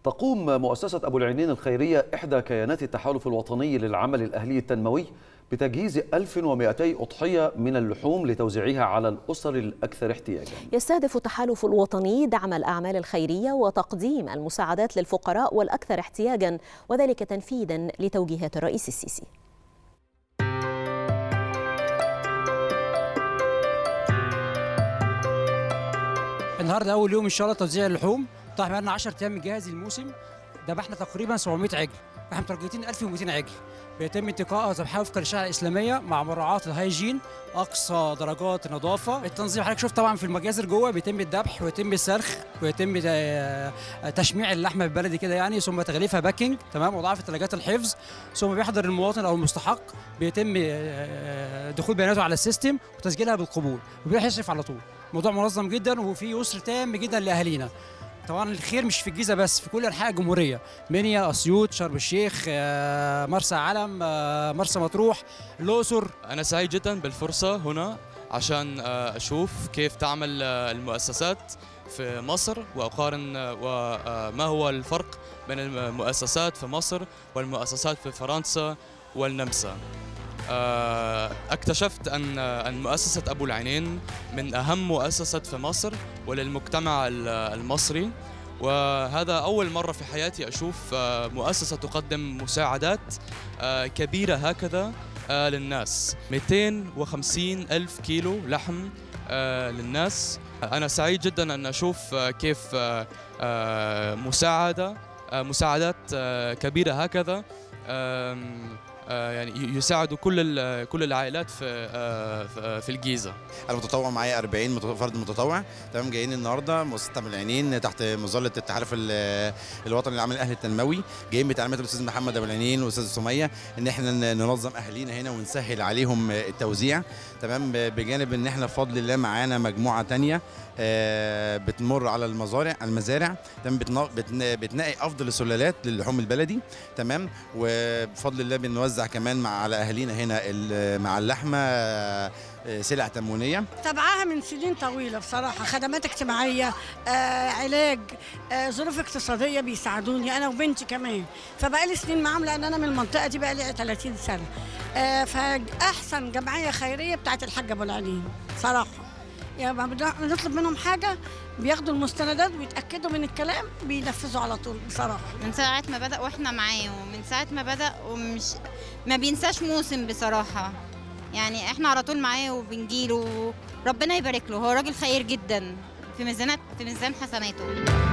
تقوم مؤسسة أبو العينين الخيرية إحدى كيانات التحالف الوطني للعمل الأهلي التنموي بتجهيز 1200 أضحية من اللحوم لتوزيعها على الأسر الأكثر احتياجا يستهدف التحالف الوطني دعم الأعمال الخيرية وتقديم المساعدات للفقراء والأكثر احتياجا وذلك تنفيذا لتوجيهات الرئيس السيسي النهارده اول يوم ان شاء الله توزيع اللحوم طبعا بقى لنا 10 ايام مجهز الموسم ذبحنا تقريبا 700 عجل احنا مترجتين 1200 عجل بيتم انتقائها وذبحها وفق الشريعه الاسلاميه مع مراعاه الهيجين اقصى درجات النظافه التنظيم حضرتك شفت طبعا في المجازر جوه بيتم الذبح ويتم السلخ ويتم تشميع اللحمه البلدي كده يعني ثم تغليفها باكينج تمام وضعها في ثلاجات الحفظ ثم بيحضر المواطن او المستحق بيتم دخول بياناته على السيستم وتسجيلها بالقبول وبيروح يصرف على طول موضوع منظم جدا وفي يسر تام جدا لاهالينا طبعا الخير مش في الجيزه بس في كل انحاء الجمهوريه منيا اسيوط شرم الشيخ مرسى علم مرسى مطروح الاقصر انا سعيد جدا بالفرصه هنا عشان اشوف كيف تعمل المؤسسات في مصر واقارن وما هو الفرق بين المؤسسات في مصر والمؤسسات في فرنسا والنمسا اكتشفت ان ان مؤسسه ابو العينين من اهم مؤسسات في مصر وللمجتمع المصري وهذا اول مره في حياتي اشوف مؤسسه تقدم مساعدات كبيره هكذا للناس 250 الف كيلو لحم للناس انا سعيد جدا ان اشوف كيف مساعده مساعدات كبيره هكذا يعني يساعدوا كل كل العائلات في في الجيزه انا متطوع معايا 40 فرد متطوع تمام جايين النهارده مؤسسه ابو العينين تحت مظله التحالف الوطني للعمل الاهلي التنموي جايين بتعليمات الاستاذ محمد ابو العينين والاستاذ سميه ان احنا ننظم اهالينا هنا ونسهل عليهم التوزيع تمام بجانب ان احنا بفضل الله معانا مجموعه ثانيه بتمر على المزارع المزارع تمام بتنقي افضل السلالات للحوم البلدي تمام وبفضل الله بنوزع كمان مع على اهالينا هنا مع اللحمه سلع تموينيه تبعها من سنين طويله بصراحه خدمات اجتماعيه آه، علاج آه، ظروف اقتصاديه بيساعدوني انا وبنتي كمان فبقالي سنين معاهم لان انا من المنطقه دي بقالي 30 سنه آه، فاحسن جمعيه خيريه بتاعت الحاج ابو العليم صراحه يعني بنطلب منهم حاجه بياخدوا المستندات ويتاكدوا من الكلام بينفذوا على طول بصراحه من ساعه ما بدا واحنا معاه ومن ساعه ما بدا ومش ما بينساش موسم بصراحه يعني احنا على طول معاه وبنجيله ربنا يبارك له هو راجل خير جدا في ميزانات في ميزان حسناته